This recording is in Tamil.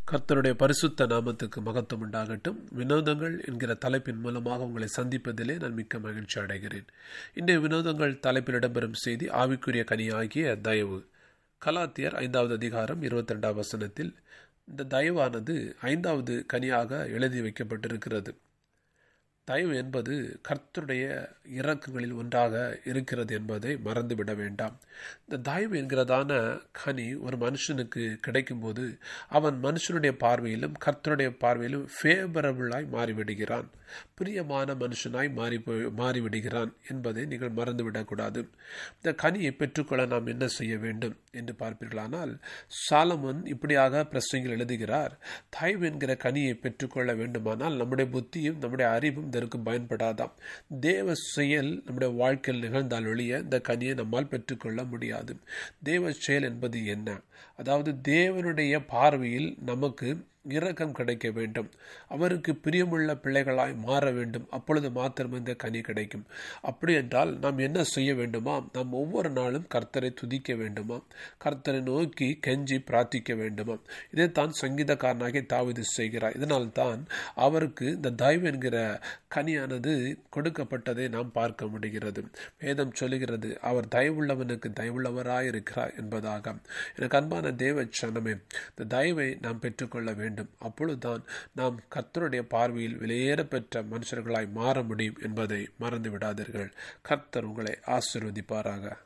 கர்த்தருடைய பரிசுத்த நாமத்துக்கு மகத்துவம் உண்டாகட்டும் வினோதங்கள் என்கிற தலைப்பின் மூலமாக உங்களை சந்திப்பதிலே நான் மிக்க மகிழ்ச்சி அடைகிறேன் இன்றைய வினோதங்கள் தலைப்பில் இடம்பெறும் செய்தி ஆவிக்குரிய கனியாகிய தயவு கலாத்தியர் ஐந்தாவது அதிகாரம் இருபத்தி ரெண்டாம் வசனத்தில் இந்த தயவானது ஐந்தாவது கனியாக எழுதி வைக்கப்பட்டிருக்கிறது தயவு என்பது கர்த்தருடைய இறக்குகளில் ஒன்றாக இருக்கிறது என்பதை மறந்துவிட வேண்டாம் இந்த தயவு என்கிறதான கனி ஒரு மனுஷனுக்கு கிடைக்கும்போது அவன் மனுஷனுடைய பார்வையிலும் கர்த்தருடைய பார்வையிலும் ஃபேவரபிளாய் மாறிவிடுகிறான் பிரியமான மனுஷனாய் மாறி போய் மாறிவிடுகிறான் என்பதை நீங்கள் மறந்துவிடக்கூடாது இந்த கனியை பெற்றுக்கொள்ள நாம் என்ன செய்ய வேண்டும் என்று பார்ப்பீர்களானால் சாலமன் இப்படியாக பிரசங்கில் எழுதுகிறார் தயவு என்கிற கனியை பெற்றுக்கொள்ள வேண்டுமானால் நம்முடைய புத்தியும் நம்முடைய அறிவும் இதற்கு பயன்படாதாம் தேவ செயல் நம்முடைய வாழ்க்கையில் நிகழ்ந்தால் ஒழிய இந்த கனியை நம்மால் பெற்றுக்கொள்ள முடியாது தேவ செயல் என்பது என்ன அதாவது தேவனுடைய பார்வையில் நமக்கு இரக்கம் கிடைக்க வேண்டும் அவருக்கு பிரியமுள்ள பிள்ளைகளாய் மாற வேண்டும் அப்பொழுது மாத்திரம் இந்த கனி கிடைக்கும் அப்படி என்றால் நாம் என்ன செய்ய வேண்டுமா நாம் ஒவ்வொரு நாளும் கர்த்தரை துதிக்க வேண்டுமா கர்த்தரை நோக்கி கெஞ்சி பிரார்த்திக்க வேண்டுமா இதைத்தான் சங்கீதக்காரனாகி தாவிது செய்கிறார் இதனால் தான் அவருக்கு இந்த தயவு என்கிற கனியானது கொடுக்கப்பட்டதை நாம் பார்க்க முடிகிறது வேதம் சொல்லுகிறது அவர் தயவுள்ளவனுக்கு தயவுள்ளவராய் இருக்கிறார் என்பதாக எனக்கு அன்பான தேவ சனமே இந்த தயவை நாம் பெற்றுக்கொள்ள வேண்டும் வேண்டும் அப்பொழுதுதான் நாம் கர்த்தருடைய பார்வையில் வெளியேற பெற்ற மனுஷர்களாய் மாற முடியும் என்பதை மறந்து விடாதீர்கள் கர்த்தர் உங்களை ஆசிர்வதிப்பாராக